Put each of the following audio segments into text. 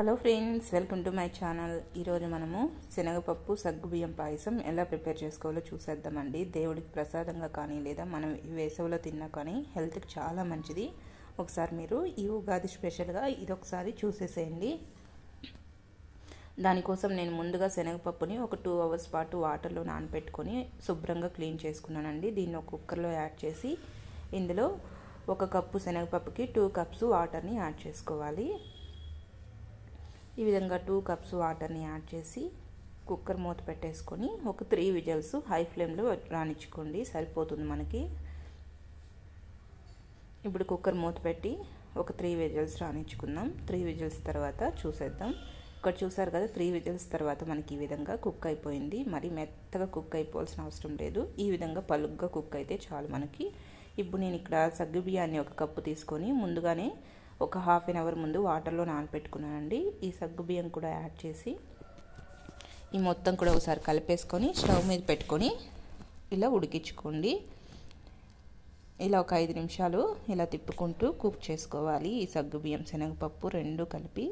hello friends welcome to my channel ఈరోజు మనము శనగపప్పు సగ్గుబియ్యం పాయసం ఎలా ప్రిపేర్ చేసుకోవాలో చూసేద్దామండి దేవుడికి ప్రసాదంగా కానీ లేదా మనం ఈ వేసవిలో తిన్నా కానీ హెల్త్కి చాలా మంచిది ఒకసారి మీరు ఈ ఉగాది స్పెషల్గా ఇది ఒకసారి చూసేసేయండి దానికోసం నేను ముందుగా శనగపప్పుని ఒక టూ అవర్స్ పాటు వాటర్లో నానబెట్టుకొని శుభ్రంగా క్లీన్ చేసుకున్నానండి దీన్ని ఒక కుక్కర్లో యాడ్ చేసి ఇందులో ఒక కప్పు శనగపప్పుకి టూ కప్స్ వాటర్ని యాడ్ చేసుకోవాలి ఈ విధంగా టూ కప్స్ వాటర్ని యాడ్ చేసి కుక్కర్ మూత పెట్టేసుకొని ఒక త్రీ విజల్స్ హై ఫ్లేమ్లో రానిచ్చుకోండి సరిపోతుంది మనకి ఇప్పుడు కుక్కర్ మూత పెట్టి ఒక త్రీ విజల్స్ రానిచ్చుకుందాం త్రీ విజల్స్ తర్వాత చూసేద్దాం ఇక్కడ చూసారు కదా త్రీ విజిల్స్ తర్వాత మనకి ఈ విధంగా కుక్ అయిపోయింది మరి మెత్తగా కుక్ అయిపోవాల్సిన అవసరం లేదు ఈ విధంగా పలుగ్గా కుక్ అయితే చాలు మనకి ఇప్పుడు నేను ఇక్కడ సగ్గు బియ్యాన్ని ఒక కప్పు తీసుకొని ముందుగానే ఒక హాఫ్ అన్ అవర్ ముందు వాటర్లో నానబెట్టుకున్నానండి ఈ సగ్గు బియ్యం కూడా యాడ్ చేసి ఈ మొత్తం కూడా ఒకసారి కలిపేసుకొని స్టవ్ మీద పెట్టుకొని ఇలా ఉడికించుకోండి ఇలా ఒక ఐదు నిమిషాలు ఇలా తిప్పుకుంటూ కుక్ చేసుకోవాలి ఈ సగ్గు బియ్యం శనగపప్పు రెండు కలిపి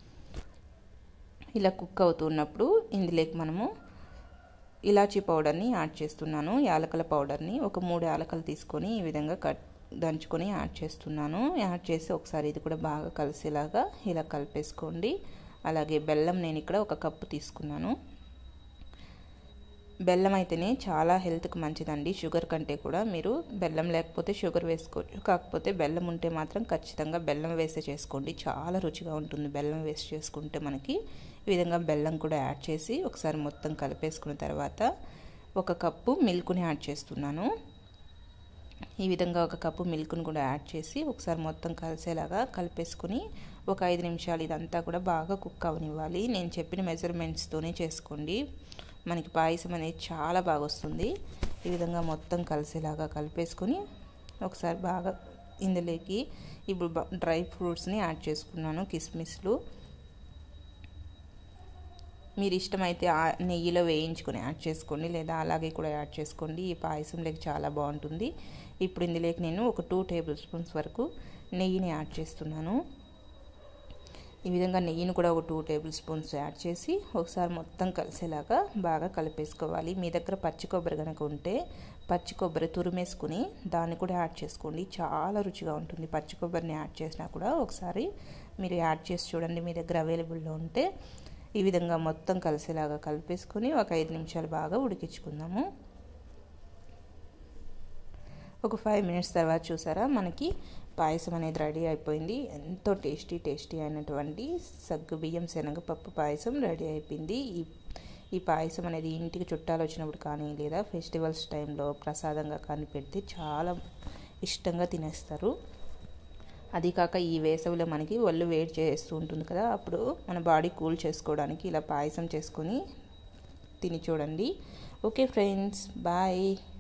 ఇలా కుక్ అవుతున్నప్పుడు ఇందులోకి మనము ఇలాచీ పౌడర్ని యాడ్ చేస్తున్నాను యాలకల పౌడర్ని ఒక మూడు యాలకలు తీసుకొని ఈ విధంగా కట్ దంచుకొని యాడ్ చేస్తున్నాను యాడ్ చేసి ఒకసారి ఇది కూడా బాగా కలిసేలాగా ఇలా కలిపేసుకోండి అలాగే బెల్లం నేను ఇక్కడ ఒక కప్పు తీసుకున్నాను బెల్లం అయితేనే చాలా హెల్త్కి మంచిదండి షుగర్ కంటే కూడా మీరు బెల్లం లేకపోతే షుగర్ వేసుకోవచ్చు కాకపోతే బెల్లం ఉంటే మాత్రం ఖచ్చితంగా బెల్లం వేసే చేసుకోండి చాలా రుచిగా ఉంటుంది బెల్లం వేస్ట్ చేసుకుంటే మనకి ఈ విధంగా బెల్లం కూడా యాడ్ చేసి ఒకసారి మొత్తం కలిపేసుకున్న తర్వాత ఒక కప్పు మిల్క్ని యాడ్ చేస్తున్నాను ఈ విధంగా ఒక కప్పు మిల్క్ను కూడా యాడ్ చేసి ఒకసారి మొత్తం కలిసేలాగా కలిపేసుకుని ఒక ఐదు నిమిషాలు ఇదంతా కూడా బాగా కుక్ అవనివ్వాలి నేను చెప్పిన మెజర్మెంట్స్తోనే చేసుకోండి మనకి పాయసం అనేది చాలా బాగా వస్తుంది ఈ విధంగా మొత్తం కలిసేలాగా కలిపేసుకొని ఒకసారి బాగా ఇందులోకి ఇప్పుడు డ్రై ఫ్రూట్స్ని యాడ్ చేసుకున్నాను కిస్మిస్లు మీరు ఇష్టమైతే నెయ్యిలో వేయించుకొని యాడ్ చేసుకోండి లేదా అలాగే కూడా యాడ్ చేసుకోండి ఈ పాయసంలోకి చాలా బాగుంటుంది ఇప్పుడు ఇందులోకి నేను ఒక టూ టేబుల్ స్పూన్స్ వరకు నెయ్యిని యాడ్ చేస్తున్నాను ఈ విధంగా నెయ్యిని కూడా ఒక టూ టేబుల్ స్పూన్స్ యాడ్ చేసి ఒకసారి మొత్తం కలిసేలాగా బాగా కలిపేసుకోవాలి మీ దగ్గర పచ్చి కొబ్బరి కనుక ఉంటే పచ్చి కొబ్బరి తురిమేసుకుని దాన్ని కూడా యాడ్ చేసుకోండి చాలా రుచిగా ఉంటుంది పచ్చి కొబ్బరిని యాడ్ చేసినా కూడా ఒకసారి మీరు యాడ్ చేసి చూడండి మీ దగ్గర అవైలబుల్లో ఉంటే ఈ విధంగా మొత్తం కలిసేలాగా కలిపేసుకొని ఒక ఐదు నిమిషాలు బాగా ఉడికించుకుందాము ఒక ఫైవ్ మినిట్స్ తర్వాత చూసారా మనకి పాయసం అనేది రెడీ అయిపోయింది ఎంతో టేస్టీ టేస్టీ అయినటువంటి సగ్గు బియ్యం శనగపప్పు పాయసం రెడీ అయిపోయింది ఈ ఈ పాయసం అనేది ఇంటికి చుట్టాలు వచ్చినప్పుడు కానీ లేదా ఫెస్టివల్స్ టైంలో ప్రసాదంగా కానీ పెడితే చాలా ఇష్టంగా తినేస్తారు అది కాక ఈ వేసవిలో మనకి ఒళ్ళు వేడి చేస్తూ ఉంటుంది కదా అప్పుడు మన బాడీ కూల్ చేసుకోవడానికి ఇలా పాయసం చేసుకొని తిని చూడండి ఓకే ఫ్రెండ్స్ బాయ్